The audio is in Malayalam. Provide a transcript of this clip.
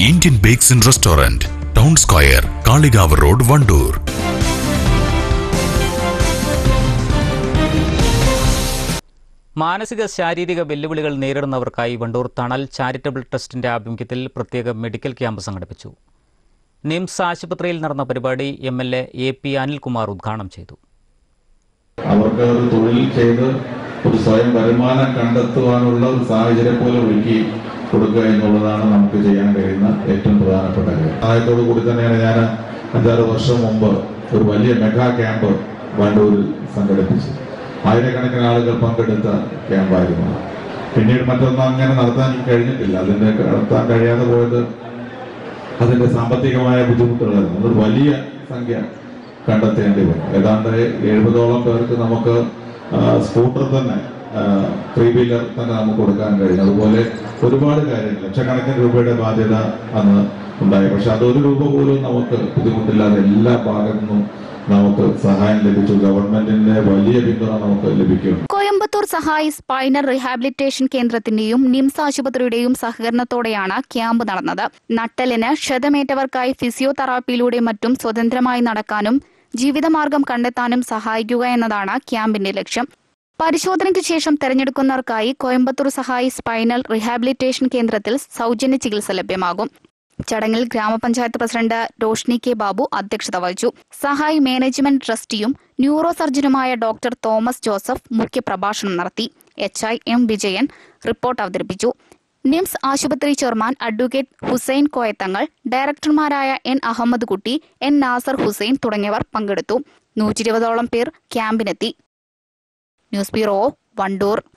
Indian bakes and restaurant town square Kalikavu road Wandoor മാനസിക ശാരീരിക വെല്ലുവിളികൾ നേരിടുന്നവർക്കായി വണ്ടൂർ തണൽ ചാരിറ്റബിൾ ട്രസ്റ്റിന്റെ ആഭിമുഖ്യത്തിൽ പ്രത്യേക മെഡിക്കൽ ക്യാമ്പ് സംഘടിപ്പിച്ചു നിംസ് ആശുപത്രിയിൽ നടന്ന പരിപാടി M L A A P Anilkumar ഉദ്ഘാടനം ചെയ്തു അവർക്ക് ഒരു തൊഴിൽ ചെയ്ത് ഒരു സ്വയം വരുമാനം കണ്ടെത്തുവാനുള്ള ഒരു സാഹചര്യം പോലെ ഒരുക്കി കൊടുക്കുക എന്നുള്ളതാണ് നമുക്ക് ചെയ്യാൻ കഴിയുന്ന ഏറ്റവും പ്രധാനപ്പെട്ട കാര്യം സഹായത്തോടു കൂടി തന്നെയാണ് ഞാൻ അഞ്ചാറ് വർഷം മുമ്പ് ഒരു വലിയ മെഗാ ക്യാമ്പ് വണ്ടൂരിൽ സംഘടിപ്പിച്ചത് ആയിരക്കണക്കിന് ആളുകൾ പങ്കെടുത്ത ക്യാമ്പായിരുന്നു പിന്നീട് മറ്റൊന്നും അങ്ങനെ നടത്താൻ എനിക്ക് കഴിഞ്ഞിട്ടില്ല അതിന്റെ നടത്താൻ കഴിയാതെ പോയത് അതിന്റെ സാമ്പത്തികമായ ബുദ്ധിമുട്ടുകളായിരുന്നു അതൊരു വലിയ സംഖ്യ കണ്ടെത്തേണ്ടി വരും ഏതാണ്ട് എഴുപതോളം പേർക്ക് നമുക്ക് ആ, സ്കൂട്ടർ തന്നെ ത്രീ വീലർ തന്നെ നമുക്ക് കൊടുക്കാൻ കഴിഞ്ഞു അതുപോലെ ഒരുപാട് കാര്യങ്ങൾ ലക്ഷക്കണക്കിന് രൂപയുടെ ബാധ്യത അന്ന് ഉണ്ടായി പക്ഷെ അതൊരു രൂപ പോലും നമുക്ക് ബുദ്ധിമുട്ടില്ലാതെ എല്ലാ ഭാഗത്തു നിന്നും നമുക്ക് സഹായം ലഭിച്ചു ഗവൺമെന്റിന്റെ വലിയ പിന്തുണ നമുക്ക് ലഭിക്കും കോയമ്പത്തൂർ സഹായി സ്പൈനൽ റീഹാബിലിറ്റേഷൻ കേന്ദ്രത്തിന്റെയും നിംസ് ആശുപത്രിയുടെയും സഹകരണത്തോടെയാണ് ക്യാമ്പ് നടന്നത് നട്ടലിന് ക്ഷതമേറ്റവർക്കായി ഫിസിയോതെറാപ്പിയിലൂടെ മറ്റും സ്വതന്ത്രമായി നടക്കാനും ജീവിതമാർഗം കണ്ടെത്താനും സഹായിക്കുക എന്നതാണ് ക്യാമ്പിന്റെ ലക്ഷ്യം പരിശോധനയ്ക്ക് ശേഷം തെരഞ്ഞെടുക്കുന്നവർക്കായി കോയമ്പത്തൂർ സഹായി സ്പൈനൽ റീഹാബിലിറ്റേഷൻ കേന്ദ്രത്തിൽ സൗജന്യ ചികിത്സ ലഭ്യമാകും ചടങ്ങിൽ ഗ്രാമപഞ്ചായത്ത് പ്രസിഡന്റ് റോഷ്നി കെ ബാബു അധ്യക്ഷത വഹിച്ചു സഹായി മാനേജ്മെന്റ് ട്രസ്റ്റിയും ന്യൂറോ സർജനുമായ ഡോക്ടർ തോമസ് ജോസഫ് മുഖ്യപ്രഭാഷണം നടത്തി H I M Vijayan report അവതരിപ്പിച്ചു നിംസ് ആശുപത്രി ചെയർമാൻ അഡ്വക്കേറ്റ് ഹുസൈൻ കോയത്തങ്ങൾ ഡയറക്ടർമാരായ എൻ അഹമ്മദ് കുട്ടി എൻ നാസർ ഹുസൈൻ തുടങ്ങിയവർ പങ്കെടുത്തു നൂറ്റി ഇരുപതോളം പേർ ക്യാമ്പിനെത്തി ന്യൂസ് ബ്യൂറോ വണ്ടൂർ